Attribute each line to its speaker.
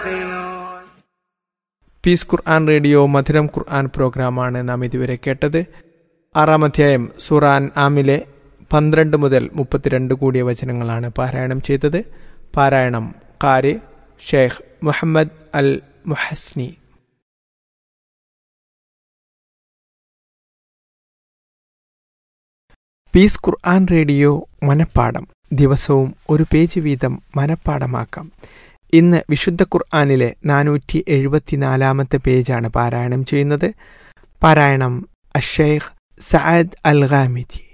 Speaker 1: piece Quran radio മധുരം ഖുർആൻ പ്രോഗ്രാമാണ് നാം ഇതുവരെ കേട്ടത് ആറാം അധ്യായം സുറാൻ ആമിലെ പന്ത്രണ്ട് മുതൽ മുപ്പത്തിരണ്ട് കൂടിയ വചനങ്ങളാണ് പാരായണം ചെയ്തത് പാരായണം കാരി Sheikh Muhammad al Muhaisni peace Quran radio മനപ്പാടം ദിവസവും ഒരു പേജ് വീതം മനപ്പാടമാക്കാം ഇന്ന് വിശുദ്ധ ഖുർആാനിലെ നാനൂറ്റി എഴുപത്തിനാലാമത്തെ പേജാണ് പാരായണം ചെയ്യുന്നത് പാരായണം അഷേഖ് സഅദ് അൽ ഖാമിദി